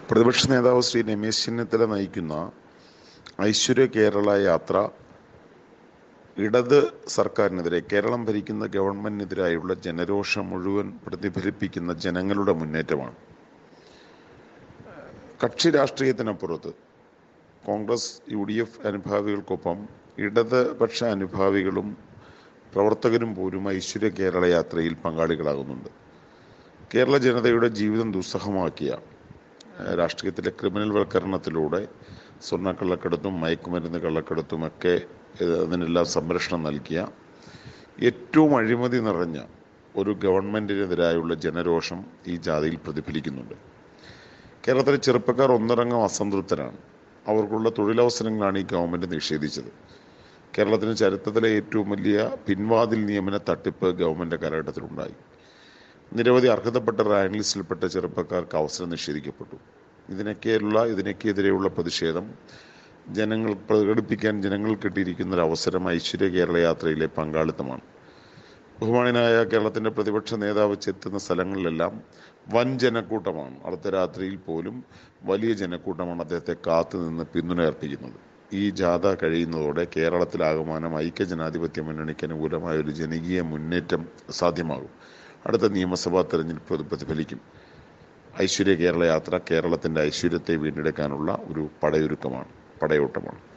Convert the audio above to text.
പ്രതിപക്ഷ നേതാവ് ശ്രീ രമേശ് ചെന്നിത്തല നയിക്കുന്ന ഐശ്വര്യ കേരള യാത്ര ഇടത് സർക്കാരിനെതിരെ കേരളം ഭരിക്കുന്ന ഗവൺമെന്റിനെതിരായുള്ള ജനരോഷം മുഴുവൻ പ്രതിഫലിപ്പിക്കുന്ന ജനങ്ങളുടെ മുന്നേറ്റമാണ് കക്ഷി രാഷ്ട്രീയത്തിനപ്പുറത്ത് കോൺഗ്രസ് യു ഡി എഫ് അനുഭാവികൾക്കൊപ്പം ഇടതുപക്ഷ അനുഭാവികളും പ്രവർത്തകരും പോലും ഐശ്വര്യ കേരള യാത്രയിൽ പങ്കാളികളാകുന്നുണ്ട് കേരള ജനതയുടെ ജീവിതം ദുസ്സഹമാക്കിയ ഏഹ്, രാഷ്ട്രീയത്തിലെ ക്രിമിനൽ വൽക്കരണത്തിലൂടെ സ്വർണ്ണക്കള്ളക്കടത്തും മയക്കുമരുന്ന് കള്ളക്കടത്തുമൊക്കെ ഏഹ്, അതിനെല്ലാം സംരക്ഷണം നൽകിയ ഏറ്റവും അഴിമതി നിറഞ്ഞ ഒരു ഗവൺമെൻറ്റിനെതിരായുള്ള ജനരോഷം ഈ ജാതിയിൽ പ്രതിഫലിക്കുന്നുണ്ട് കേരളത്തിലെ ചെറുപ്പക്കാർ ഒന്നിറങ്ങും അസംതൃപ്തരാണ് അവർക്കുള്ള തൊഴിലവസരങ്ങളാണ് ഈ ഗവൺമെൻറ് നിഷേധിച്ചത് കേരളത്തിന് ചരിത്രത്തിലെ ഏറ്റവും വലിയ പിൻവാതിൽ നിയമന തട്ടിപ്പ് ഗവൺമെൻറ് കാലഘട്ടത്തിലുണ്ടായി നിരവധി അർഹതപ്പെട്ട റാങ്ക് ലിസ്റ്റിൽപ്പെട്ട ചെറുപ്പക്കാർക്ക് അവസരം നിഷേധിക്കപ്പെട്ടു ഇതിനൊക്കെയുള്ള ഇതിനൊക്കെതിരെയുള്ള പ്രതിഷേധം ജനങ്ങൾ പ്രകടിപ്പിക്കാൻ ജനങ്ങൾ കിട്ടിയിരിക്കുന്ന ഒരു അവസരം ഐശ്വര്യ കേരള യാത്രയിലെ പങ്കാളിത്തമാണ് ബഹുമാനായ കേരളത്തിൻ്റെ പ്രതിപക്ഷ നേതാവ് ചെത്തുന്ന സ്ഥലങ്ങളിലെല്ലാം വൻ ജനക്കൂട്ടമാണ് അർദ്ധരാത്രിയിൽ പോലും വലിയ ജനക്കൂട്ടമാണ് അദ്ദേഹത്തെ കാത്തു നിന്ന് പിന്തുണ അർപ്പിക്കുന്നത് ഈ ജാഥ കഴിയുന്നതോടെ കേരളത്തിലാകമാനം ഐക്യ ജനാധിപത്യ മുന്നണിക്ക് അനുകൂലമായ ഒരു ജനകീയ മുന്നേറ്റം സാധ്യമാകും അടുത്ത നിയമസഭാ തെരഞ്ഞെടുപ്പ് അത് പ്രതിഫലിക്കും ഐശ്വര്യ കേരള യാത്ര കേരളത്തിൻ്റെ ഐശ്വര്യത്തെ വീണ്ടെടുക്കാനുള്ള ഒരു പടയൊരുക്കമാണ് പടയോട്ടമാണ്